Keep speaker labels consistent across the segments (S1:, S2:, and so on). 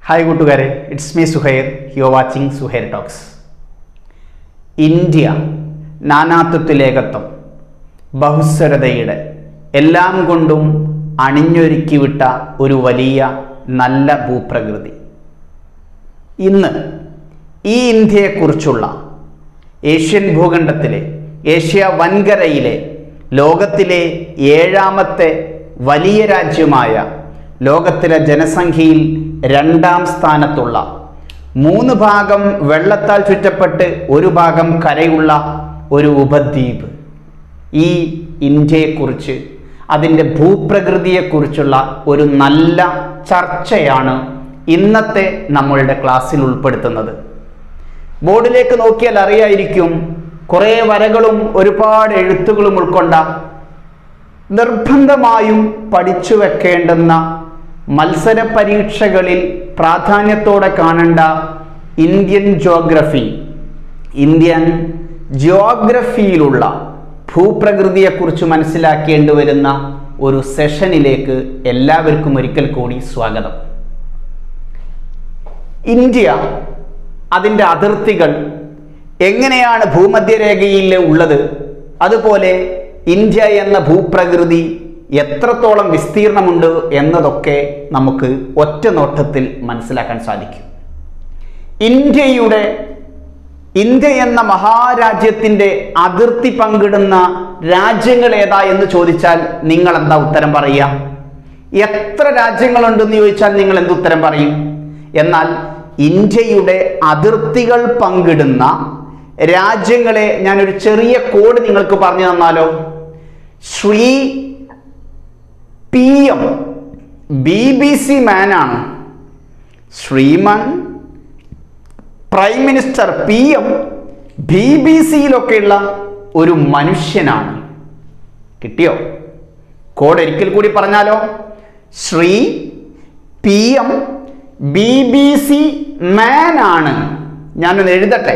S1: Hi കൂട്ടുകാരെ it's me Suhair you watching Suhair talks India നാനാത്വത്തിലേകത്വം ബഹുസ്വരതയുടെ എല്ലാം കൊണ്ടും അണിഞ്ഞൊരുക്കി വിട്ട ഒരു വലിയ നല്ല ഭൂപ്രകൃതി ഇന്ന് ഈ ഇന്ത്യയെക്കുറിച്ചുള്ള ഏഷ്യൻ ഭൂഖണ്ഡത്തിലെ ഏഷ്യ വൻകരയിലെ ലോകത്തിലെ ഏഴാമത്തെ വലിയ രാജ്യമായ ലോകത്തിലെ ജനസംഖ്യയിൽ രണ്ടാം സ്ഥാനത്തുള്ള മൂന്ന് ഭാഗം വെള്ളത്താൽ ചുറ്റപ്പെട്ട് ഒരു ഭാഗം കരയുള്ള ഒരു ഉപദ്വീപ് ഈ ഇന്ത്യയെക്കുറിച്ച് അതിൻ്റെ ഭൂപ്രകൃതിയെക്കുറിച്ചുള്ള ഒരു നല്ല ചർച്ചയാണ് ഇന്നത്തെ നമ്മളുടെ ക്ലാസ്സിൽ ഉൾപ്പെടുത്തുന്നത് ബോർഡിലേക്ക് നോക്കിയാൽ അറിയായിരിക്കും കുറേ വരകളും ഒരുപാട് എഴുത്തുകളും ഉൾക്കൊണ്ട നിർബന്ധമായും പഠിച്ചു വെക്കേണ്ടുന്ന മത്സര പരീക്ഷകളിൽ പ്രാധാന്യത്തോടെ കാണേണ്ട ഇന്ത്യൻ ജോഗ്രഫി ഇന്ത്യൻ ജിയോഗ്രഫിയിലുള്ള ഭൂപ്രകൃതിയെക്കുറിച്ച് മനസ്സിലാക്കേണ്ടി വരുന്ന ഒരു സെഷനിലേക്ക് എല്ലാവർക്കും ഒരിക്കൽ കൂടി സ്വാഗതം ഇന്ത്യ അതിൻ്റെ അതിർത്തികൾ എങ്ങനെയാണ് ഭൂമധ്യരേഖയിൽ ഉള്ളത് അതുപോലെ ഇന്ത്യ എന്ന ഭൂപ്രകൃതി എത്രത്തോളം വിസ്തീർണമുണ്ട് എന്നതൊക്കെ നമുക്ക് ഒറ്റ നോട്ടത്തിൽ മനസ്സിലാക്കാൻ സാധിക്കും ഇന്ത്യയുടെ ഇന്ത്യ എന്ന മഹാരാജ്യത്തിൻ്റെ അതിർത്തി പങ്കിടുന്ന രാജ്യങ്ങൾ ഏതാ എന്ന് ചോദിച്ചാൽ നിങ്ങൾ എന്താ ഉത്തരം പറയുക എത്ര രാജ്യങ്ങളുണ്ടെന്ന് ചോദിച്ചാൽ നിങ്ങൾ എന്ത് ഉത്തരം പറയും എന്നാൽ ഇന്ത്യയുടെ അതിർത്തികൾ പങ്കിടുന്ന രാജ്യങ്ങളെ ഞാനൊരു ചെറിയ കോഡ് നിങ്ങൾക്ക് പറഞ്ഞു തന്നാലോ Shri P M B B C മാനാണ് Shriman prime minister P M B B സിയിലൊക്കെയുള്ള ഒരു മനുഷ്യനാണ് കിട്ടിയോ കോഡ് ഒരിക്കൽ കൂടി പറഞ്ഞാലോ Shri P M B B C man ആണ് ഞാനൊന്ന് എഴുതട്ടെ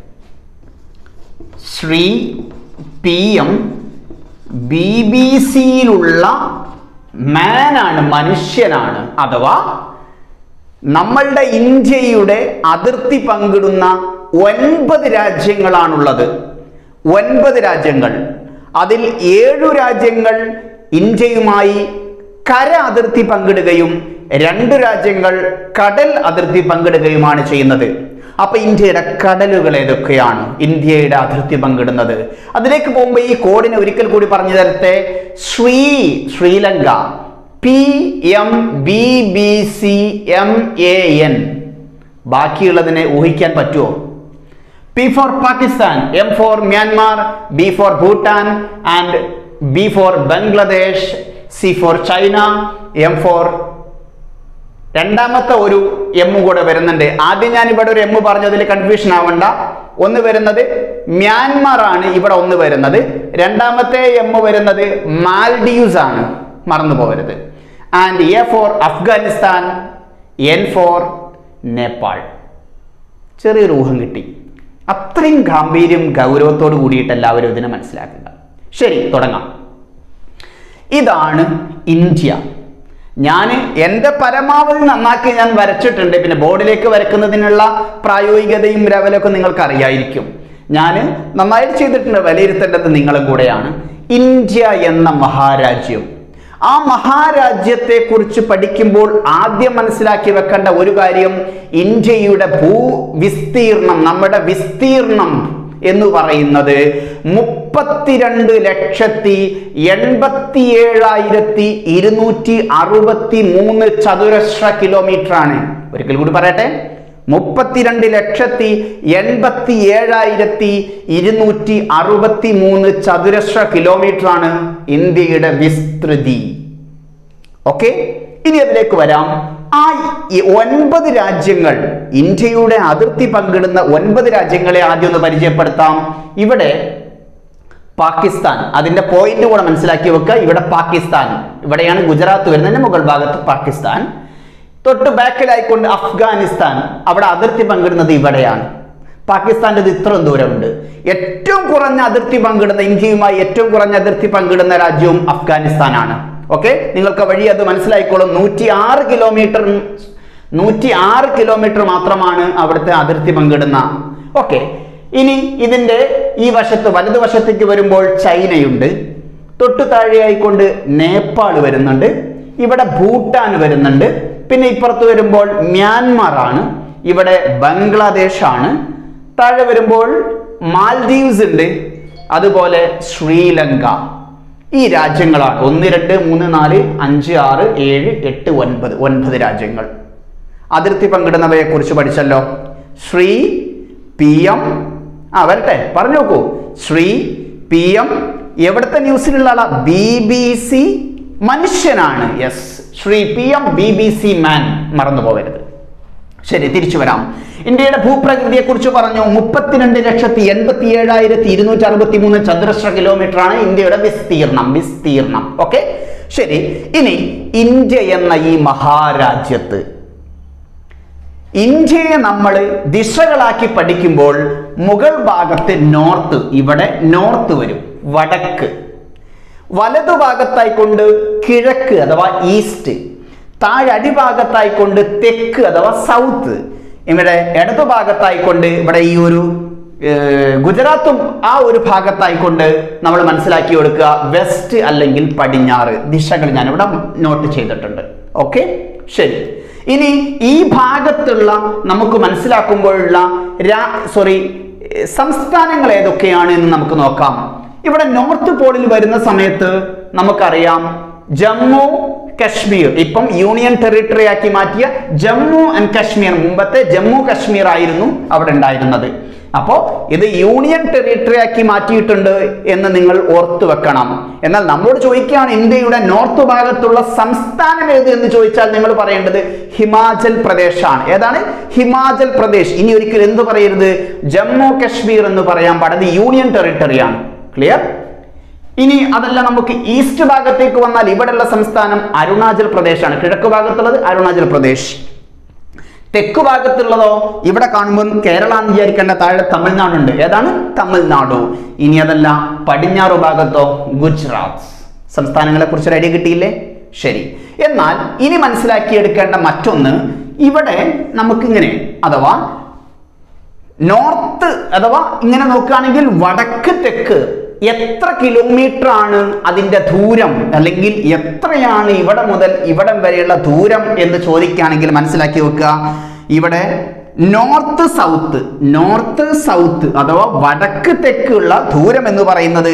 S1: Shri P M B B സിയിലുള്ള മാനാണ് മനുഷ്യനാണ് അഥവാ നമ്മളുടെ ഇന്ത്യയുടെ അതിർത്തി പങ്കിടുന്ന ഒൻപത് രാജ്യങ്ങളാണുള്ളത് ഒൻപത് രാജ്യങ്ങൾ അതിൽ ഏഴു രാജ്യങ്ങൾ ഇന്ത്യയുമായി കര അതിർത്തി പങ്കിടുകയും രണ്ട് രാജ്യങ്ങൾ കടൽ അതിർത്തി പങ്കിടുകയുമാണ് ചെയ്യുന്നത് അപ്പൊ ഇന്ത്യയുടെ കടലുകൾ ഏതൊക്കെയാണ് ഇന്ത്യയുടെ അതിർത്തി പങ്കിടുന്നത് അതിലേക്ക് പോകുമ്പോൾ ഈ കോഡിനെ ഒരിക്കൽ കൂടി പറഞ്ഞു തരട്ടെ Shri Sri Lanka P M B B C M A N ബാക്കിയുള്ളതിനെ ഊഹിക്കാൻ പറ്റുമോ P for Pakistan M for Myanmar B for Bhutan and B for Bangladesh C for China M for രണ്ടാമത്തെ ഒരു എം കൂടെ വരുന്നുണ്ട് ആദ്യം ഞാൻ ഇവിടെ ഒരു എം പറഞ്ഞതിൽ കൺഫ്യൂഷൻ ആവണ്ട ഒന്ന് വരുന്നത് മ്യാൻമാർ ആണ് ഇവിടെ ഒന്ന് വരുന്നത് രണ്ടാമത്തെ എം വരുന്നത് മാൽഡീവ്സ് ആണ് മറന്നു പോകരുത് and A for Afghanistan N for Nepal ചെറിയൊരു ഊഹം കിട്ടി അത്രയും ഗാംഭീര്യം ഗൗരവത്തോട് കൂടിയിട്ട് എല്ലാവരും ഇതിനെ മനസ്സിലാക്കുക ശരി തുടങ്ങാം ഇതാണ് ഇന്ത്യ ഞാൻ എൻ്റെ പരമാവധി നന്നാക്കി ഞാൻ വരച്ചിട്ടുണ്ട് പിന്നെ ബോർഡിലേക്ക് വരക്കുന്നതിനുള്ള പ്രായോഗികതയും ലെവലൊക്കെ നിങ്ങൾക്ക് അറിയായിരിക്കും ഞാൻ നന്നായിട്ട് ചെയ്തിട്ടുണ്ട് വിലയിരുത്തേണ്ടത് നിങ്ങളും കൂടെയാണ് ഇന്ത്യ എന്ന മഹാരാജ്യം ആ മഹാരാജ്യത്തെ കുറിച്ച് പഠിക്കുമ്പോൾ ആദ്യം മനസ്സിലാക്കി വെക്കേണ്ട ഒരു കാര്യം ഇന്ത്യയുടെ ഭൂ വിസ്തീർണം നമ്മുടെ വിസ്തീർണം എന്ന് പറയുന്നത് മുപ്പത്തിരണ്ട് ലക്ഷത്തി എൺപത്തി ഏഴായിരത്തി ഇരുന്നൂറ്റി അറുപത്തി മൂന്ന് ചതുരശ്ര കിലോമീറ്റർ ആണ് ഒരിക്കൽ കൂടി പറയട്ടെ മുപ്പത്തിരണ്ട് ലക്ഷത്തി എൺപത്തി ഏഴായിരത്തി ഇരുന്നൂറ്റി അറുപത്തി മൂന്ന് ചതുരശ്ര കിലോമീറ്റർ ആണ് ഇന്ത്യയുടെ വിസ്തൃതി ഓക്കെ ഇനി അതിലേക്ക് വരാം ആ ഈ ഒൻപത് രാജ്യങ്ങൾ ഇന്ത്യയുടെ അതിർത്തി പങ്കിടുന്ന ഒൻപത് രാജ്യങ്ങളെ ആദ്യം ഒന്ന് പരിചയപ്പെടുത്താം ഇവിടെ പാകിസ്ഥാൻ അതിന്റെ പോയിന്റ് കൂടെ മനസ്സിലാക്കി വെക്കുക ഇവിടെ പാകിസ്ഥാൻ ഇവിടെയാണ് ഗുജറാത്ത് വരുന്നതിന്റെ മുകൾ ഭാഗത്ത് പാകിസ്ഥാൻ തൊട്ട് ബാക്കിലായിക്കൊണ്ട് അഫ്ഗാനിസ്ഥാൻ അവിടെ അതിർത്തി പങ്കിടുന്നത് ഇവിടെയാണ് പാകിസ്ഥാൻ്റെ ഇത് ഇത്രയും ദൂരമുണ്ട് ഏറ്റവും കുറഞ്ഞ അതിർത്തി പങ്കിടുന്ന ഇന്ത്യയുമായി ഏറ്റവും കുറഞ്ഞ അതിർത്തി പങ്കിടുന്ന രാജ്യവും അഫ്ഗാനിസ്ഥാനാണ് ഓക്കെ നിങ്ങൾക്ക് വഴി അത് മനസ്സിലായിക്കോളും നൂറ്റി ആറ് കിലോമീറ്റർ നൂറ്റി ആറ് കിലോമീറ്റർ മാത്രമാണ് അവിടുത്തെ അതിർത്തി പങ്കിടുന്ന ഓക്കെ ഇനി ഇതിന്റെ ഈ വശത്ത് വലതുവശത്തേക്ക് വരുമ്പോൾ ചൈനയുണ്ട് തൊട്ടു താഴെയായിക്കൊണ്ട് നേപ്പാൾ വരുന്നുണ്ട് ഇവിടെ ഭൂട്ടാൻ വരുന്നുണ്ട് പിന്നെ ഇപ്പുറത്ത് വരുമ്പോൾ മ്യാൻമാർ ആണ് ഇവിടെ ബംഗ്ലാദേശ് ആണ് താഴെ വരുമ്പോൾ മാൽദീവ്സ് ഉണ്ട് അതുപോലെ ശ്രീലങ്ക ഈ രാജ്യങ്ങളാണ് ഒന്ന് രണ്ട് മൂന്ന് നാല് അഞ്ച് ആറ് ഏഴ് എട്ട് ഒൻപത് ഒൻപത് രാജ്യങ്ങൾ അതിർത്തി പങ്കിടുന്നവയെ കുറിച്ച് പഠിച്ചല്ലോ ശ്രീ പി എം ആ വരട്ടെ പറഞ്ഞു നോക്കൂ ശ്രീ പി എം എവിടുത്തെ ന്യൂസിലുള്ള ആളാ ബി ബി സി മനുഷ്യനാണ് yes Shri P M B B C man മറന്നു പോകരുത് ശരി തിരിച്ചു വരാം ഇന്ത്യയുടെ ഭൂപ്രകൃതിയെ കുറിച്ച് പറഞ്ഞു മുപ്പത്തിരണ്ട് ലക്ഷത്തി എൺപത്തി ഏഴായിരത്തി ഇരുന്നൂറ്റി അറുപത്തി മൂന്ന് ചതുരശ്ര കിലോമീറ്റർ ആണ് ഇന്ത്യയുടെ വിസ്തീർണം വിസ്തീർണം ഓക്കെ ശരി ഇനി ഇന്ത്യ എന്ന ഈ മഹാരാജ്യത്ത് ഇന്ത്യയെ നമ്മൾ ദിശകളാക്കി പഠിക്കുമ്പോൾ മുകൾ ഭാഗത്ത് നോർത്ത് ഇവിടെ നോർത്ത് വരും വടക്ക് വലതുഭാഗത്തായിക്കൊണ്ട് കിഴക്ക് അഥവാ ഈസ്റ്റ് താഴെ അടിഭാഗത്തായിക്കൊണ്ട് തെക്ക് അഥവാ സൗത്ത് ഇവിടെ ഇടതുഭാഗത്തായിക്കൊണ്ട് ഇവിടെ ഈ ഒരു ഏർ, ഗുജറാത്തും ആ ഒരു ഭാഗത്തായിക്കൊണ്ട് നമ്മൾ മനസ്സിലാക്കി കൊടുക്കുക വെസ്റ്റ് അല്ലെങ്കിൽ പടിഞ്ഞാറ് ദിശകൾ ഞാൻ ഇവിടെ നോട്ട് ചെയ്തിട്ടുണ്ട് ഓക്കെ ശരി ഇനി ഈ ഭാഗത്തുള്ള നമുക്ക് മനസ്സിലാക്കുമ്പോഴുള്ള രാ സോറി സംസ്ഥാനങ്ങൾ ഏതൊക്കെയാണ് എന്ന് നമുക്ക് നോക്കാം ഇവിടെ നോർത്ത് പോളിൽ വരുന്ന സമയത്ത് നമുക്കറിയാം ജമ്മു കശ്മീർ ഇപ്പം യൂണിയൻ ടെറിട്ടറി ആക്കി മാറ്റിയ ജമ്മു ആൻഡ് കശ്മീർ മുമ്പത്തെ ജമ്മു കശ്മീർ ആയിരുന്നു അവിടെ ഉണ്ടായിരുന്നത് അപ്പോൾ ഇത് യൂണിയൻ ടെറിട്ടറി ആക്കി മാറ്റിയിട്ടുണ്ട് എന്ന് നിങ്ങൾ ഓർത്തു വെക്കണം എന്നാൽ നമ്മോട് ചോദിക്കുകയാണ് ഇന്ത്യയുടെ നോർത്ത് ഭാഗത്തുള്ള സംസ്ഥാനം ഏത് എന്ന് ചോദിച്ചാൽ നിങ്ങൾ പറയേണ്ടത് ഹിമാചൽ പ്രദേശാണ് ഏതാണ് ഹിമാചൽ പ്രദേശ് ഇനി ഒരിക്കലും എന്ത് പറയരുത് ജമ്മു കശ്മീർ എന്ന് പറയാൻ പാടത് യൂണിയൻ ടെറിട്ടറിയാണ് ക്ലിയർ ഇനി അതല്ല നമുക്ക് ഈസ്റ്റ് ഭാഗത്തേക്ക് വന്നാൽ ഇവിടെയുള്ള സംസ്ഥാനം അരുണാചൽ പ്രദേശാണ് കിഴക്ക് ഭാഗത്തുള്ളത് അരുണാചൽ പ്രദേശ് തെക്ക് ഭാഗത്തുള്ളതോ ഇവിടെ കാണുമ്പോൾ കേരള എന്ന് വിചാരിക്കേണ്ട താഴെ തമിഴ്നാടുണ്ട് ഏതാണ് തമിഴ്നാടു ഇനി അതല്ല പടിഞ്ഞാറ് ഭാഗത്തോ ഗുജറാത്ത് സംസ്ഥാനങ്ങളെ കുറിച്ച് ഒരു ഐഡിയ കിട്ടിയില്ലേ ശരി എന്നാൽ ഇനി മനസ്സിലാക്കിയെടുക്കേണ്ട മറ്റൊന്ന് ഇവിടെ നമുക്കിങ്ങനെ അഥവാ നോർത്ത് അഥവാ ഇങ്ങനെ നോക്കുകയാണെങ്കിൽ വടക്ക് തെക്ക് എത്ര കിലോമീറ്റർ ആണ് അതിന്റെ ദൂരം അല്ലെങ്കിൽ എത്രയാണ് ഇവിടെ മുതൽ ഇവിടം വരെയുള്ള ദൂരം എന്ന് ചോദിക്കുകയാണെങ്കിൽ മനസ്സിലാക്കി വെക്കുക ഇവിടെ നോർത്ത് സൗത്ത് നോർത്ത് സൗത്ത് അഥവാ വടക്ക് തെക്കുള്ള ദൂരം എന്ന് പറയുന്നത്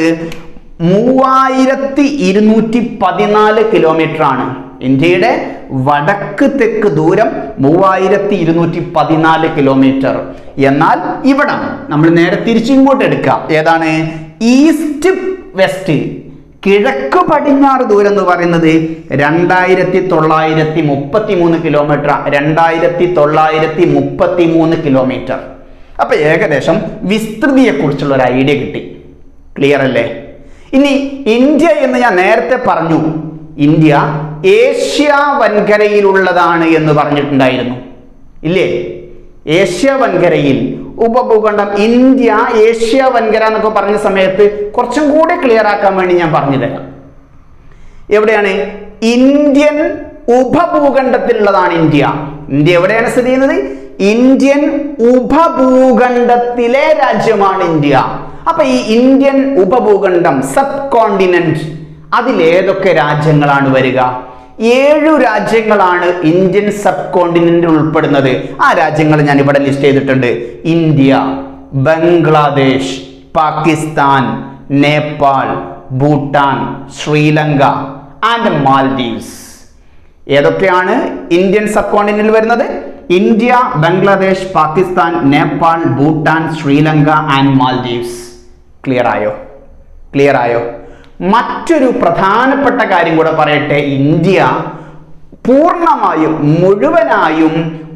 S1: മൂവായിരത്തി ഇരുന്നൂറ്റി പതിനാല് കിലോമീറ്റർ ആണ് ഇന്ത്യയുടെ വടക്ക് തെക്ക് ദൂരം മൂവായിരത്തി ഇരുന്നൂറ്റി പതിനാല് കിലോമീറ്റർ എന്നാൽ ഇവിടെ നമ്മൾ നേരെ തിരിച്ചിങ്ങോട്ട് എടുക്കാം ഏതാണ് ഈസ്റ്റ് വെസ്റ്റ് കിഴക്ക് പടിഞ്ഞാറ് ദൂരം എന്ന് പറയുന്നത് രണ്ടായിരത്തി തൊള്ളായിരത്തി മുപ്പത്തി മൂന്ന് കിലോമീറ്റർ രണ്ടായിരത്തി തൊള്ളായിരത്തി മുപ്പത്തി മൂന്ന് കിലോമീറ്റർ അപ്പൊ ഏകദേശം വിസ്തൃതിയെ കുറിച്ചുള്ള ഒരു ഐഡിയ കിട്ടി ക്ലിയർ അല്ലേ ഇനി ഇന്ത്യ എന്ന് ഞാൻ നേരത്തെ പറഞ്ഞു ഇന്ത്യ ഏഷ്യ വൻകരയിലുള്ളതാണ് എന്ന് പറഞ്ഞിട്ടുണ്ടായിരുന്നു ഇല്ലേ ഏഷ്യ വൻകരയിൽ ഉപഭൂഖണ്ഡം ഇന്ത്യ ഏഷ്യ വൻകര എന്നൊക്കെ പറഞ്ഞ സമയത്ത് കുറച്ചും കൂടെ ക്ലിയർ ആക്കാൻ വേണ്ടി ഞാൻ പറഞ്ഞു തരാം എവിടെയാണ് ഇന്ത്യൻ ഉപഭൂഖണ്ഡത്തിലുള്ളതാണ് ഇന്ത്യ ഇന്ത്യ എവിടെയാണ് സ്ഥിതി ചെയ്യുന്നത് ഇന്ത്യൻ ഉപഭൂഖണ്ഡത്തിലെ രാജ്യമാണ് ഇന്ത്യ അപ്പൊ ഈ ഇന്ത്യൻ ഉപഭൂഖണ്ഡം സബ് കോണ്ടിനെന്റ് അതിലേതൊക്കെ രാജ്യങ്ങളാണ് വരിക ഏഴു രാജ്യങ്ങളാണ് ഇന്ത്യൻ സബ് കോണ്ടിനെന്റിൽ ഉൾപ്പെടുന്നത് ആ രാജ്യങ്ങൾ ഞാൻ ഇവിടെ ലിസ്റ്റ് ചെയ്തിട്ടുണ്ട് ഇന്ത്യ ബംഗ്ലാദേശ് പാകിസ്ഥാൻ നേപ്പാൾ ഭൂട്ടാൻ ശ്രീലങ്ക ആൻഡ് മാൽഡീവ്സ് ഏതൊക്കെയാണ് ഇന്ത്യൻ സബ് കോണ്ടിനെന്റിൽ വരുന്നത് India Bangladesh Pakistan Nepal Bhutan Sri Lanka and Maldives clear ആയോ ക്ലിയർ ആയോ മറ്റൊരു പ്രധാനപ്പെട്ട കാര്യം കൂടെ പറയട്ടെ ഇന്ത്യ പൂർണ്ണമായും മുഴുവനായും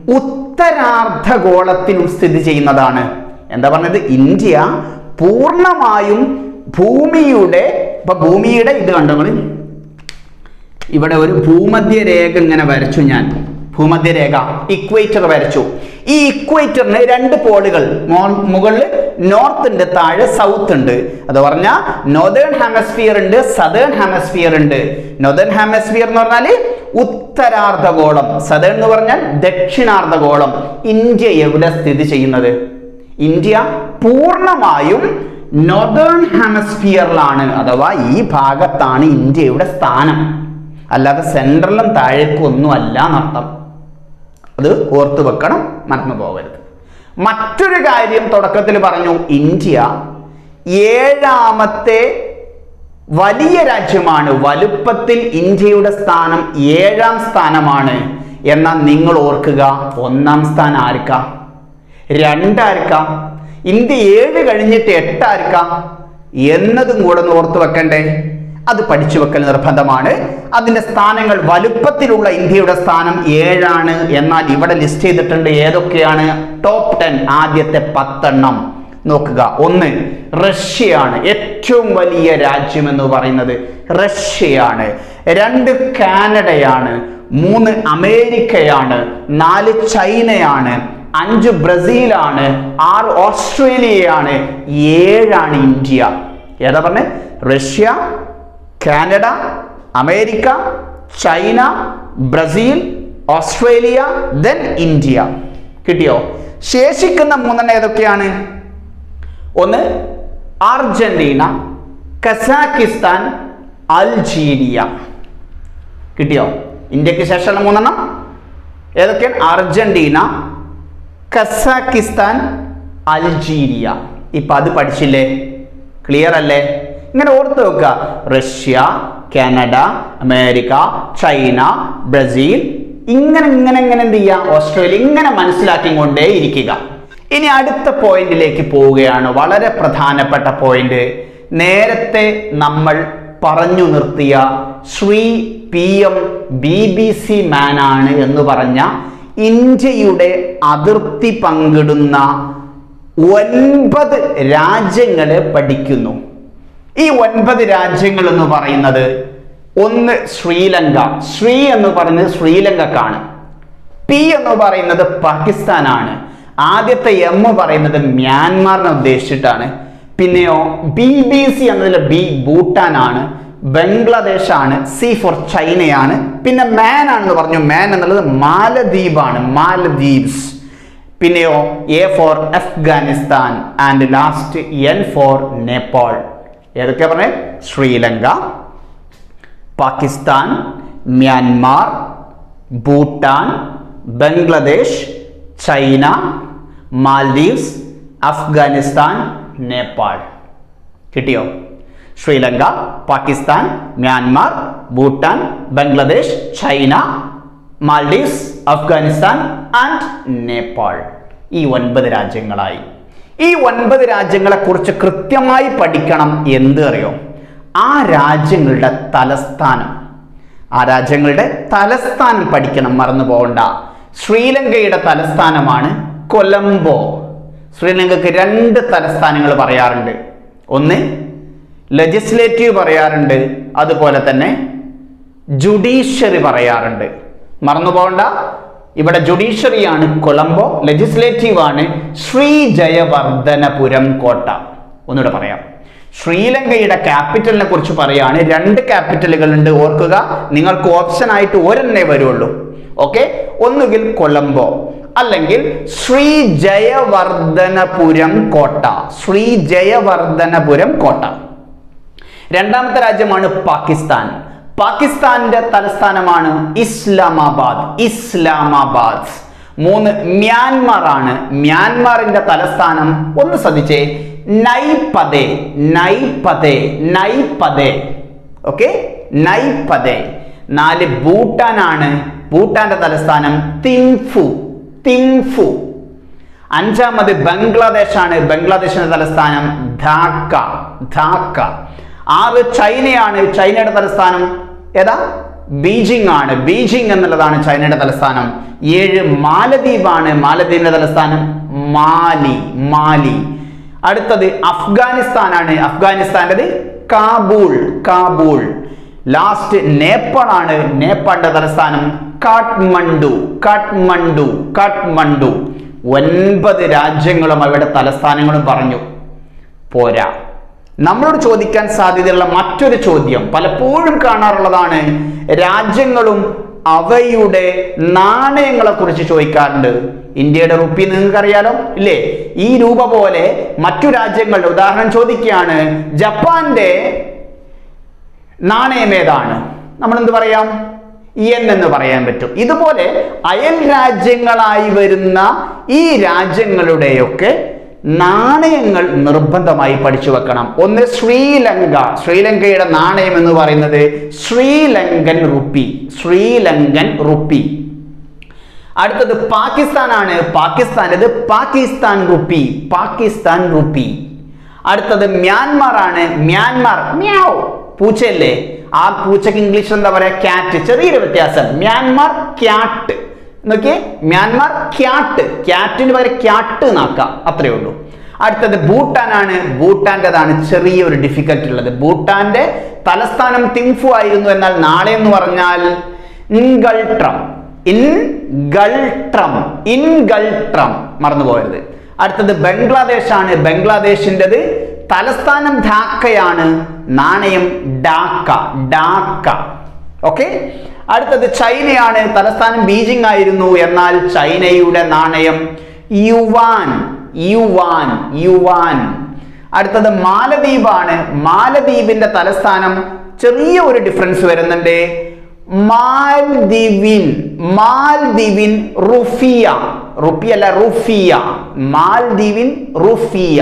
S1: ഉത്തരാർദ്ധഗോളത്തിനും സ്ഥിതി ചെയ്യുന്നതാണ് എന്താ പറഞ്ഞത് ഇന്ത്യ പൂർണ്ണമായും ഭൂമിയുടെ ഇപ്പൊ ഭൂമിയുടെ ഇത് കണ്ടോ നിങ്ങള്? ഇവിടെ ഒരു ഭൂമധ്യ രേഖ ഇങ്ങനെ വരച്ചു ഞാൻ ഭൂമധ്യ രേഖ ഇക്വേറ്റർ വരച്ചു ഈ ഇക്വേറ്ററിന് രണ്ട് പോളുകൾ മോ- മുകളിൽ നോർത്ത് ഉണ്ട് താഴെ സൗത്ത് ഉണ്ട് അത് പറഞ്ഞാൽ നോർത്തേൺ ഹെമസ്ഫിയർ ഉണ്ട് സദേൺ ഹെമസ്ഫിയർ ഉണ്ട് നോർത്തേൺ ഹെമസ്ഫിയർ എന്ന് പറഞ്ഞാൽ ഉത്തരാർദ്ധഗോളം സദേൺ എന്ന് പറഞ്ഞാൽ ദക്ഷിണാർദ്ധഗോളം ഇന്ത്യ എവിടെ സ്ഥിതി ചെയ്യുന്നത് ഇന്ത്യ പൂർണ്ണമായും നോർത്തേൺ ഹെമസ്ഫിയറിലാണ് അഥവാ ഈ ഭാഗത്താണ് ഇന്ത്യയുടെ സ്ഥാനം അല്ലാതെ സെൻട്രലും താഴേക്കും ഒന്നും അല്ല എന്നർത്ഥം അത് ഓർത്തു വെക്കണം മറന്നു പോകരുത് മറ്റൊരു കാര്യം തുടക്കത്തിൽ പറഞ്ഞു ഇന്ത്യ ഏഴാമത്തെ വലിയ രാജ്യമാണ് വലുപ്പത്തിൽ ഇന്ത്യയുടെ സ്ഥാനം ഏഴാം സ്ഥാനമാണ് എന്നാൽ നിങ്ങൾ ഓർക്കുക ഒന്നാം സ്ഥാനം ആർക്കാ രണ്ടാർക്കാ ഇന്ത്യ ഏഴ് കഴിഞ്ഞിട്ട് എട്ടാർക്കാ എന്നതും കൂടെ ഒന്ന് ഓർത്തു വെക്കണ്ടേ അത് പഠിച്ചു വെക്കൽ നിർബന്ധമാണ് അതിന്റെ സ്ഥാനങ്ങൾ വലുപ്പത്തിലുള്ള ഇന്ത്യയുടെ സ്ഥാനം ഏഴാണ് എന്നാൽ ഇവിടെ ലിസ്റ്റ് ചെയ്തിട്ടുണ്ട് ഏതൊക്കെയാണ് ടോപ്പ് ടെൻ ആദ്യത്തെ പത്തെണ്ണം നോക്കുക ഒന്ന് റഷ്യയാണ് ഏറ്റവും വലിയ രാജ്യം എന്ന് പറയുന്നത് റഷ്യയാണ് രണ്ട് കാനഡയാണ് മൂന്ന് അമേരിക്കയാണ് നാല് ചൈനയാണ് അഞ്ച് ബ്രസീലാണ് ആറ് ഓസ്ട്രേലിയയാണ് ഏഴാണ് ഇന്ത്യ ഏതാ പറഞ്ഞേ Russia Canada America China Brazil Australia then India കിട്ടിയോ ശേഷിക്കുന്ന മൂന്നെണ്ണം ഏതൊക്കെയാണ് ഒന്ന് അർജന്റീന കസാക്കിസ്ഥാൻ അൽജീരിയ കിട്ടിയോ ഇന്ത്യക്ക് ശേഷമുള്ള മൂന്നെണ്ണം ഏതൊക്കെയാണ് അർജന്റീന കസാക്കിസ്ഥാൻ അൽജീരിയ ഇപ്പൊ അത് പഠിച്ചില്ലേ ക്ലിയർ അല്ലേ ഇങ്ങനെ ഓർത്ത് വെക്കുക Russia Canada America China Brazil ഇങ്ങനെ ഇങ്ങനെ ഇങ്ങനെ എന്ത് ചെയ്യുക ഓസ്ട്രേലിയ ഇങ്ങനെ മനസ്സിലാക്കിക്കൊണ്ടേ ഇരിക്കുക ഇനി അടുത്ത പോയിന്റിലേക്ക് പോവുകയാണ് വളരെ പ്രധാനപ്പെട്ട പോയിന്റ് നേരത്തെ നമ്മൾ പറഞ്ഞു നിർത്തിയ Shri P M B B C മാനാണ് എന്ന് പറഞ്ഞ ഇന്ത്യയുടെ അതിർത്തി പങ്കിടുന്ന ഒൻപത് രാജ്യങ്ങളെ പഠിക്കുന്നു ഈ ഒൻപത് രാജ്യങ്ങൾ എന്ന് പറയുന്നത് ഒന്ന് ശ്രീലങ്ക ശ്രീ എന്ന് പറയുന്നത് ശ്രീലങ്കക്കാണ് പി എന്ന് പറയുന്നത് പാകിസ്ഥാനാണ് ആദ്യത്തെ എം പറയുന്നത് മ്യാൻമാറിനെ ഉദ്ദേശിച്ചിട്ടാണ് പിന്നെയോ ബി ബി സി എന്നതിലെ ബി ഭൂട്ടാനാണ് ബംഗ്ലാദേശാണ് സി ഫോർ ചൈനയാണ് പിന്നെ മാൻ ആണെന്ന് പറഞ്ഞു മാൻ എന്നുള്ളത് മാലദ്വീപാണ് മാലദ്വീപ്സ് പിന്നെയോ A for Afghanistan and last N for Nepal ഏതൊക്കെയാ പറഞ്ഞേ ശ്രീലങ്ക പാകിസ്ഥാൻ മ്യാൻമാർ ഭൂട്ടാൻ ബംഗ്ലാദേശ് ചൈന മാൽദീവ്സ് അഫ്ഗാനിസ്ഥാൻ നേപ്പാൾ കിട്ടിയോ Sri Lanka Pakistan Myanmar Bhutan Bangladesh China Maldives Afghanistan and Nepal ഈ ഒൻപത് രാജ്യങ്ങളായി ഈ ഒൻപത് രാജ്യങ്ങളെ കുറിച്ച് കൃത്യമായി പഠിക്കണം എന്ത് അറിയോ ആ രാജ്യങ്ങളുടെ തലസ്ഥാനം ആ രാജ്യങ്ങളുടെ തലസ്ഥാനം പഠിക്കണം മറന്നു പോകണ്ട ശ്രീലങ്കയുടെ തലസ്ഥാനമാണ് കൊലംബോ ശ്രീലങ്കക്ക് രണ്ട് തലസ്ഥാനങ്ങൾ പറയാറുണ്ട് ഒന്ന് ലെജിസ്ലേറ്റീവ് പറയാറുണ്ട് അതുപോലെ തന്നെ ജുഡീഷ്യറി പറയാറുണ്ട് മറന്നു പോകണ്ട ഇവിടെ ജുഡീഷ്യറിയാണ് കൊളംബോ ലെജിസ്ലേറ്റീവ് ആണ് ശ്രീ ജയവർദ്ധനപുരം കോട്ട ഒന്നുകൂടെ പറയാം ശ്രീലങ്കയുടെ ക്യാപിറ്റലിനെ കുറിച്ച് പറയാണ് രണ്ട് ക്യാപിറ്റലുകൾ ഉണ്ട് ഓർക്കുക നിങ്ങൾക്ക് ഓപ്ഷൻ ആയിട്ട് ഒരെണ്ണേ വരുള്ളൂ ഓക്കെ ഒന്നുകിൽ കൊളംബോ അല്ലെങ്കിൽ ശ്രീ ജയവർദ്ധനപുരം കോട്ട ശ്രീ ജയവർദ്ധനപുരം കോട്ട രണ്ടാമത്തെ രാജ്യമാണ് പാകിസ്ഥാൻ പാകിസ്ഥാന്റെ തലസ്ഥാനമാണ് ഇസ്ലാമാബാദ് ഇസ്ലാമാബാദ് മൂന്ന് മ്യാൻമാർ ആണ് മ്യാൻമാറിന്റെ തലസ്ഥാനം ഒന്ന് ശ്രദ്ധിച്ചേ നൈപദേ നൈപദേ നൈപദേ ഓക്കെ നൈപദേ നാല് ഭൂട്ടാനാണ് ഭൂട്ടാന്റെ തലസ്ഥാനം തിൻഫു തിൻഫു അഞ്ചാമത് ബംഗ്ലാദേശാണ് ബംഗ്ലാദേശിന്റെ തലസ്ഥാനം ധാക്ക ധാക്ക ആറ് ചൈനയാണ് ചൈനയുടെ തലസ്ഥാനം ഏതാ ബീജിംഗ് ആണ് ബീജിംഗ് എന്നുള്ളതാണ് ചൈനയുടെ തലസ്ഥാനം ഏഴ് മാലദ്വീപാണ് മാലദ്വീപിന്റെ തലസ്ഥാനം മാലി മാലി അടുത്തത് അഫ്ഗാനിസ്ഥാനാണ് അഫ്ഗാനിസ്ഥാൻ്റെത് കാബൂൾ കാബൂൾ ലാസ്റ്റ് നേപ്പാളാണ് നേപ്പാളിന്റെ തലസ്ഥാനം കാഠ്മണ്ഡു കാഠ്മണ്ഡു കാഠ്മണ്ഡു ഒൻപത് രാജ്യങ്ങളും അവയുടെ തലസ്ഥാനങ്ങളും പറഞ്ഞു പോരാ നമ്മളോട് ചോദിക്കാൻ സാധ്യതയുള്ള മറ്റൊരു ചോദ്യം പലപ്പോഴും കാണാറുള്ളതാണ് രാജ്യങ്ങളും അവയുടെ നാണയങ്ങളെ കുറിച്ച് ചോദിക്കാറുണ്ട് ഇന്ത്യയുടെ റുപ്പി നിങ്ങൾക്കറിയാലോ ഇല്ലേ ഈ രൂപ പോലെ മറ്റു രാജ്യങ്ങളുടെ ഉദാഹരണം ചോദിക്കുകയാണ് ജപ്പാന്റെ നാണയം ഏതാണ് നമ്മൾ എന്ത് പറയാം യെൻ എന്ന് പറയാൻ പറ്റും ഇതുപോലെ അയൽ രാജ്യങ്ങളായി വരുന്ന ഈ രാജ്യങ്ങളുടെയൊക്കെ നാണയങ്ങൾ നിർബന്ധമായി പഠിച്ചു വെക്കണം ഒന്ന് ശ്രീലങ്ക ശ്രീലങ്കയുടെ നാണയം എന്ന് പറയുന്നത് ശ്രീലങ്കൻ റുപ്പി ശ്രീലങ്കൻ റുപ്പി അടുത്തത് പാകിസ്ഥാനാണ് പാകിസ്ഥാൻ ഇത് പാകിസ്ഥാൻ റുപ്പി പാകിസ്ഥാൻ റുപ്പി അടുത്തത് മ്യാൻമാർ ആണ് മ്യാൻമാർ മ്യാവ് പൂച്ചയല്ലേ ആ പൂച്ചക്ക് ഇംഗ്ലീഷ് എന്താ പറയാ ക്യാറ്റ് ചെറിയൊരു വ്യത്യാസം മ്യാൻമാർ ക്യാറ്റ് നോക്കിയേ മ്യാൻമാർ ക്യാറ്റ് ക്യാറ്റിന് പകരം ക്യാട്ട് എന്നാക്കാം അത്രയേ ഉള്ളൂ അടുത്തത് ഭൂട്ടാൻ ആണ് ഭൂട്ടാൻ്റെതാണ് ചെറിയൊരു ഡിഫിക്കൽട്ട് ഉള്ളത് ഭൂട്ടാന്റെ തലസ്ഥാനം തിംഫു ആയിരുന്നു എന്നാൽ നാളെ എന്ന് പറഞ്ഞാൽ ഇൻഗൾട്രം ഇൻഗൾട്രം ഇൻഗൾട്രം മറന്നു പോയത് അടുത്തത് ബംഗ്ലാദേശ് ആണ് ബംഗ്ലാദേശിൻ്റെത് തലസ്ഥാനം ധാക്കയാണ് നാണയം ഡാക്ക ഡാക്ക ഓക്കെ അടുത്തത് ചൈനയാണ് തലസ്ഥാനം ബീജിംഗ് ആയിരുന്നു എന്നാൽ ചൈനയുടെ നാണയം യുവാൻ യുവാൻ യുവാൻ അടുത്തത് മാലദ്വീപാണ് മാലദ്വീപിന്റെ തലസ്ഥാനം ചെറിയ ഒരു ഡിഫറൻസ് വരുന്നുണ്ട് മാൽദിവിൻ മാൽദിവിൻ റുഫിയ റുപ്പി അല്ല റുഫിയ മാൽദിവിൻ റുഫിയ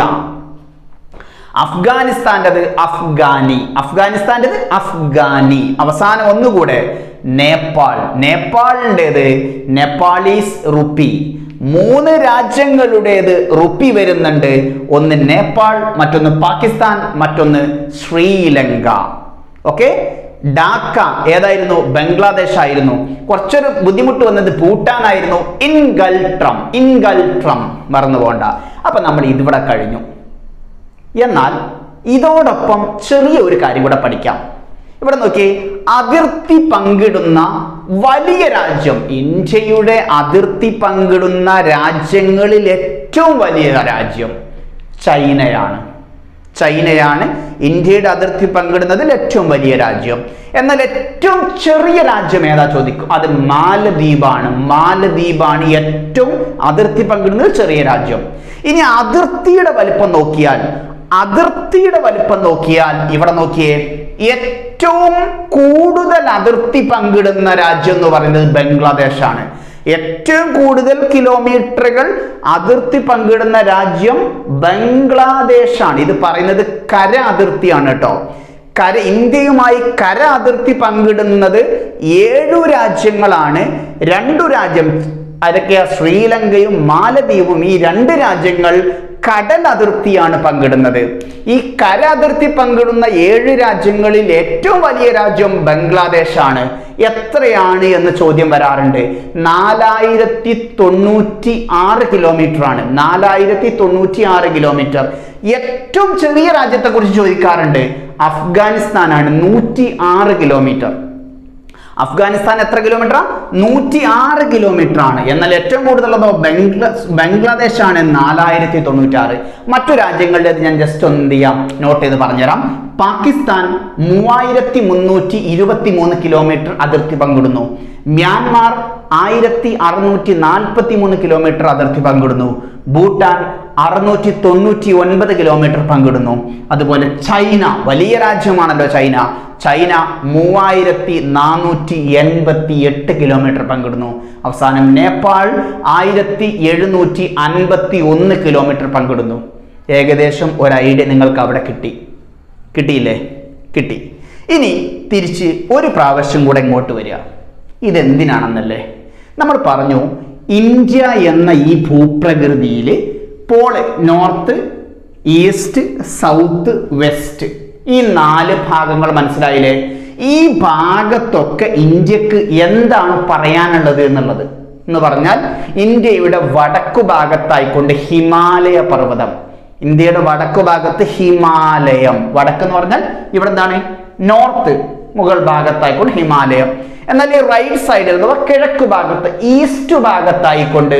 S1: അഫ്ഗാനിസ്ഥാൻ്റെത് അഫ്ഗാനി അഫ്ഗാനിസ്ഥാൻ്റെത് അഫ്ഗാനി അവസാനം ഒന്നുകൂടെ നേപ്പാൾ നേപ്പാളിൻ്റെത് നേപ്പാളീസ് റുപ്പി മൂന്ന് രാജ്യങ്ങളുടേത് റുപ്പി വരുന്നുണ്ട് ഒന്ന് നേപ്പാൾ മറ്റൊന്ന് പാകിസ്ഥാൻ മറ്റൊന്ന് ശ്രീലങ്ക ഓക്കെ ഡാക്ക ഏതായിരുന്നു ബംഗ്ലാദേശ് ആയിരുന്നു കുറച്ചൊരു ബുദ്ധിമുട്ട് വന്നത് ഭൂട്ടാൻ ആയിരുന്നു ഇൻഗൾട്രം ഇൻഗൾട്രം മറന്നു പോകണ്ട അപ്പൊ നമ്മൾ ഇതിവിടെ കഴിഞ്ഞു എന്നാൽ ഇതോടൊപ്പം ചെറിയ ഒരു കാര്യം കൂടെ പഠിക്കാം ഇവിടെ നോക്കി അതിർത്തി പങ്കിടുന്ന വലിയ രാജ്യം ഇന്ത്യയുടെ അതിർത്തി പങ്കിടുന്ന രാജ്യങ്ങളിൽ ഏറ്റവും വലിയ രാജ്യം ചൈനയാണ് ചൈനയാണ് ഇന്ത്യയുടെ അതിർത്തി പങ്കിടുന്നതിൽ ഏറ്റവും വലിയ രാജ്യം എന്നാൽ ഏറ്റവും ചെറിയ രാജ്യം ഏതാ ചോദിക്കും അത് മാലദ്വീപാണ് മാലദ്വീപാണ് ഏറ്റവും അതിർത്തി പങ്കിടുന്നത് ചെറിയ രാജ്യം ഇനി അതിർത്തിയുടെ വലിപ്പം നോക്കിയാൽ അതിർത്തിയുടെ വലിപ്പം നോക്കിയാൽ ഇവിടെ നോക്കിയേ ഏറ്റവും കൂടുതൽ അതിർത്തി പങ്കിടുന്ന രാജ്യം എന്ന് പറയുന്നത് ബംഗ്ലാദേശാണ് ഏറ്റവും കൂടുതൽ കിലോമീറ്ററുകൾ അതിർത്തി പങ്കിടുന്ന രാജ്യം ബംഗ്ലാദേശാണ് ഇത് പറയുന്നത് കര അതിർത്തിയാണ് കേട്ടോ കര ഇന്ത്യയുമായി കര അതിർത്തി പങ്കിടുന്നത് ഏഴു രാജ്യങ്ങളാണ് രണ്ടു രാജ്യം അതൊക്കെയാ ശ്രീലങ്കയും മാലദ്വീപും ഈ രണ്ട് രാജ്യങ്ങൾ കടൽ അതിർത്തിയാണ് പങ്കിടുന്നത് ഈ കര അതിർത്തി പങ്കിടുന്ന ഏഴ് രാജ്യങ്ങളിൽ ഏറ്റവും വലിയ രാജ്യം ബംഗ്ലാദേശാണ് എത്രയാണ് എന്ന് ചോദ്യം വരാറുണ്ട് നാലായിരത്തി തൊണ്ണൂറ്റി ആറ് കിലോമീറ്റർ ആണ് നാലായിരത്തി തൊണ്ണൂറ്റി ആറ് കിലോമീറ്റർ ഏറ്റവും ചെറിയ രാജ്യത്തെ കുറിച്ച് ചോദിക്കാറുണ്ട് അഫ്ഗാനിസ്ഥാനാണ് നൂറ്റി ആറ് കിലോമീറ്റർ അഫ്ഗാനിസ്ഥാൻ എത്ര കിലോമീറ്റർ നൂറ്റി ആറ് കിലോമീറ്റർ ആണ് എന്നാൽ ഏറ്റവും കൂടുതലുള്ളത് ബംഗ്ലാ ബംഗ്ലാദേശ് ആണ് നാലായിരത്തി തൊണ്ണൂറ്റി ആറ് മറ്റു രാജ്യങ്ങളുടെ ഞാൻ ജസ്റ്റ് ഒന്ന് എന്ത് ചെയ്യാം നോട്ട് ചെയ്ത് പറഞ്ഞുതരാം പാകിസ്ഥാൻ മൂവായിരത്തി മുന്നൂറ്റി ഇരുപത്തി മൂന്ന് കിലോമീറ്റർ അതിർത്തി പങ്കിടുന്നു മ്യാൻമാർ ആയിരത്തി അറുന്നൂറ്റി നാൽപ്പത്തി മൂന്ന് കിലോമീറ്റർ അതിർത്തി പങ്കിടുന്നു ഭൂട്ടാൻ അറുന്നൂറ്റി തൊണ്ണൂറ്റി ഒൻപത് കിലോമീറ്റർ പങ്കിടുന്നു അതുപോലെ ചൈന വലിയ രാജ്യമാണല്ലോ ചൈന ചൈന മൂവായിരത്തി നാനൂറ്റി എൺപത്തി എട്ട് കിലോമീറ്റർ പങ്കിടുന്നു അവസാനം നേപ്പാൾ ആയിരത്തി എഴുന്നൂറ്റി അൻപത്തി ഒന്ന് കിലോമീറ്റർ പങ്കിടുന്നു ഏകദേശം ഒരു ഐഡിയ നിങ്ങൾക്ക് അവിടെ കിട്ടി കിട്ടിയില്ലേ കിട്ടി ഇനി തിരിച്ച് ഒരു പ്രാവശ്യം കൂടെ ഇങ്ങോട്ട് വരിക ഇതെന്തിനാണെന്നല്ലേ നമ്മൾ പറഞ്ഞു ഇന്ത്യ എന്ന ഈ ഭൂപ്രകൃതിയിൽ പോള് നോർത്ത് ഈസ്റ്റ് സൗത്ത് വെസ്റ്റ് ഈ നാല് ഭാഗങ്ങൾ മനസ്സിലായില്ലേ ഈ ഭാഗത്തൊക്കെ ഇന്ത്യക്ക് എന്താണ് പറയാനുള്ളത് എന്നുള്ളത് എന്ന് പറഞ്ഞാൽ ഇന്ത്യയുടെ വടക്കു ഭാഗത്തായിക്കൊണ്ട് ഹിമാലയ പർവ്വതം ഇന്ത്യയുടെ വടക്കു ഭാഗത്ത് ഹിമാലയം വടക്ക് എന്ന് പറഞ്ഞാൽ ഇവിടെ എന്താണ് നോർത്ത് മുകൾ ഭാഗത്തായിക്കൊണ്ട് ഹിമാലയം എന്നാൽ ഈ റൈറ്റ് സൈഡിൽ അഥവാ കിഴക്ക് ഭാഗത്ത് ഈസ്റ്റ് ഭാഗത്തായിക്കൊണ്ട്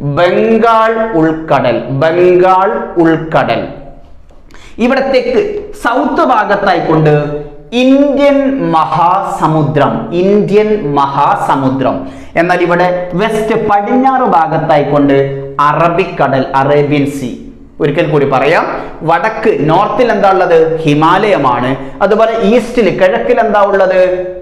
S1: ബംഗാൾ ഉൾക്കടൽ ബംഗാൾ ഉൾക്കടൽ ഇവിടെ തെക്ക് സൗത്ത് ഭാഗത്തായിക്കൊണ്ട് ഇന്ത്യൻ മഹാസമുദ്രം ഇന്ത്യൻ മഹാസമുദ്രം എന്നാൽ ഇവിടെ വെസ്റ്റ് പടിഞ്ഞാറ് ഭാഗത്തായിക്കൊണ്ട് അറബിക്കടൽ അറേബ്യൻ സീ ഒരിക്കൽ കൂടി പറയാം വടക്ക് നോർത്തിൽ എന്താ ഉള്ളത് ഹിമാലയമാണ് അതുപോലെ ഈസ്റ്റിൽ കിഴക്കിൽ എന്താ ഉള്ളത്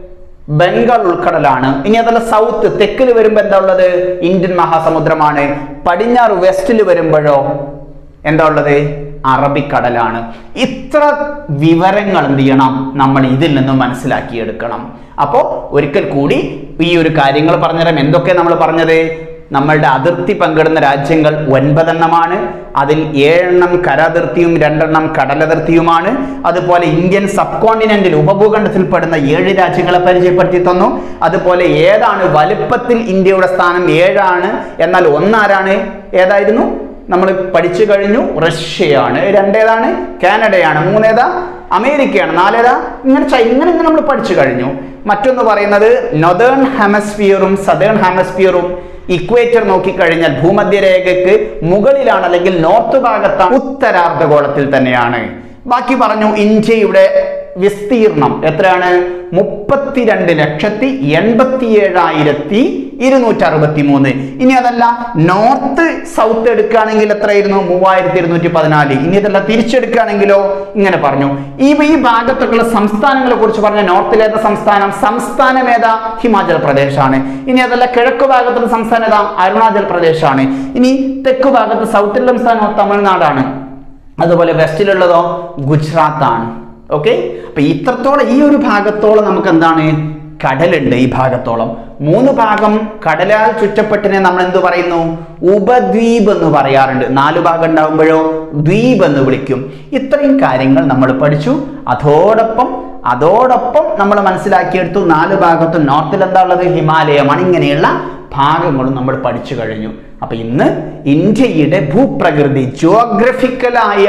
S1: ബംഗാൾ ഉൾക്കടലാണ് ഇനി അതല്ല സൗത്ത് തെക്കിൽ വരുമ്പോൾ എന്താ ഉള്ളത് ഇന്ത്യൻ മഹാസമുദ്രമാണ് പടിഞ്ഞാറ് വെസ്റ്റിൽ വരുമ്പോഴോ എന്താ ഉള്ളത് അറബിക്കടലാണ് ഇത്ര വിവരങ്ങൾ എന്ത് ചെയ്യണം നമ്മൾ ഇതിൽ നിന്നും മനസ്സിലാക്കിയെടുക്കണം അപ്പോൾ ഒരിക്കൽ കൂടി ഈ ഒരു കാര്യങ്ങൾ പറഞ്ഞുതരാം എന്തൊക്കെ നമ്മൾ പറഞ്ഞത് നമ്മളുടെ അതിർത്തി പങ്കിടുന്ന രാജ്യങ്ങൾ ഒൻപതെണ്ണമാണ് അതിൽ ഏഴെണ്ണം കരാതിർത്തിയും രണ്ടെണ്ണം കടലതിർത്തിയുമാണ് അതുപോലെ ഇന്ത്യൻ സബ് കോണ്ടിനെന്റിൽ ഉപഭൂഖണ്ഡത്തിൽപ്പെടുന്ന ഏഴ് രാജ്യങ്ങളെ പരിചയപ്പെടുത്തി തന്നു അതുപോലെ ഏതാണ് വലുപ്പത്തിൽ ഇന്ത്യയുടെ സ്ഥാനം ഏഴാണ് എന്നാൽ ഒന്നാരാണ് ഏതായിരുന്നു നമ്മൾ പഠിച്ചു കഴിഞ്ഞു റഷ്യയാണ് രണ്ടേതാണ് കാനഡയാണ് മൂന്നേതാ അമേരിക്കയാണ് നാലേതാ ഇങ്ങനെ ചൈ- ഇങ്ങനെ ഇങ്ങനെ നമ്മൾ പഠിച്ചു കഴിഞ്ഞു മറ്റൊന്ന് പറയുന്നത് നൊതേൺ ഹെമസ്ഫിയറും സദേൺ ഹെമസ്ഫിയറും ഇക്വേറ്റർ നോക്കിക്കഴിഞ്ഞാൽ ഭൂമധ്യരേഖയ്ക്ക് മുകളിലാണ് അല്ലെങ്കിൽ നോർത്ത് ഭാഗത്താണ് ഉത്തരാർദ്ധഗോളത്തിൽ തന്നെയാണ് ബാക്കി പറഞ്ഞു ഇന്ത്യയുടെ വിസ്തീർണം എത്രയാണ് മുപ്പത്തിരണ്ട് ലക്ഷത്തി എൺപത്തി ഏഴായിരത്തി ഇരുന്നൂറ്റി അറുപത്തി മൂന്ന് ഇനി അതല്ല നോർത്ത് സൗത്ത് എടുക്കുകയാണെങ്കിൽ എത്രയായിരുന്നു മൂവായിരത്തി ഇരുന്നൂറ്റി പതിനാല് ഇനി അതല്ല തിരിച്ചെടുക്കുകയാണെങ്കിലോ ഇങ്ങനെ പറഞ്ഞു ഈ ഈ ഭാഗത്തൊക്കെയുള്ള സംസ്ഥാനങ്ങളെ കുറിച്ച് പറഞ്ഞ നോർത്തിലേത സംസ്ഥാനം സംസ്ഥാനം ഏതാ ഹിമാചൽ പ്രദേശാണ് ഇനി അതല്ല കിഴക്ക് ഭാഗത്തുള്ള സംസ്ഥാനം ഏതാ അരുണാചൽ പ്രദേശാണ് ഇനി തെക്ക് ഭാഗത്ത് സൗത്തിലുള്ള സംസ്ഥാനം തമിഴ്നാടാണ് അതുപോലെ വെസ്റ്റിലുള്ളതോ ഗുജറാത്താണ് ഓക്കെ അപ്പൊ ഇത്രത്തോളം ഈ ഒരു ഭാഗത്തോളം നമുക്ക് എന്താണ് കടലുണ്ട് ഈ ഭാഗത്തോളം മൂന്ന് ഭാഗം കടലാൽ ചുറ്റപ്പെട്ടിനെ നമ്മൾ എന്ത് പറയുന്നു ഉപദ്വീപ് എന്ന് പറയാറുണ്ട് നാല് ഭാഗം ഉണ്ടാകുമ്പോഴോ ദ്വീപ് എന്ന് വിളിക്കും ഇത്രയും കാര്യങ്ങൾ നമ്മൾ പഠിച്ചു അതോടൊപ്പം അതോടൊപ്പം നമ്മൾ മനസ്സിലാക്കിയെടുത്തു നാല് ഭാഗത്തും നോർത്തിൽ എന്താ ഉള്ളത് ഹിമാലയമാണ് ഇങ്ങനെയുള്ള ഭാഗങ്ങളും നമ്മൾ പഠിച്ചു കഴിഞ്ഞു അപ്പൊ ഇന്ന് ഇന്ത്യയുടെ ഭൂപ്രകൃതി ജോഗ്രഫിക്കലായ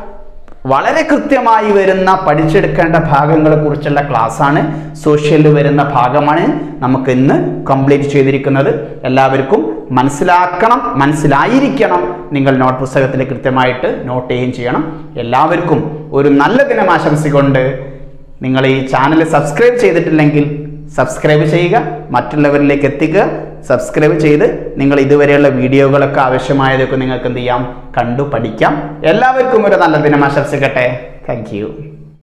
S1: വളരെ കൃത്യമായി വരുന്ന പഠിച്ചെടുക്കേണ്ട ഭാഗങ്ങളെ കുറിച്ചുള്ള ക്ലാസ്സാണ് സോഷ്യലിൽ വരുന്ന ഭാഗമാണ് നമുക്ക് ഇന്ന് കംപ്ലീറ്റ് ചെയ്തിരിക്കുന്നത് എല്ലാവർക്കും മനസ്സിലാക്കണം മനസ്സിലായിരിക്കണം നിങ്ങൾ നോട്ട് പുസ്തകത്തിൽ കൃത്യമായിട്ട് നോട്ട് ചെയ്യുകയും ചെയ്യണം എല്ലാവർക്കും ഒരു നല്ല ദിനം ആശംസിക്കൊണ്ട് നിങ്ങൾ ഈ ചാനൽ സബ്സ്ക്രൈബ് ചെയ്തിട്ടില്ലെങ്കിൽ സബ്സ്ക്രൈബ് ചെയ്യുക മറ്റുള്ളവരിലേക്ക് എത്തിക്കുക സബ്സ്ക്രൈബ് ചെയ്ത് നിങ്ങൾ ഇതുവരെയുള്ള വീഡിയോകളൊക്കെ ആവശ്യമായതൊക്കെ നിങ്ങൾക്ക് എന്ത് ചെയ്യാം കണ്ടു പഠിക്കാം എല്ലാവർക്കും ഒരു നല്ല ദിനം ആശംസിക്കട്ടെ താങ്ക് യു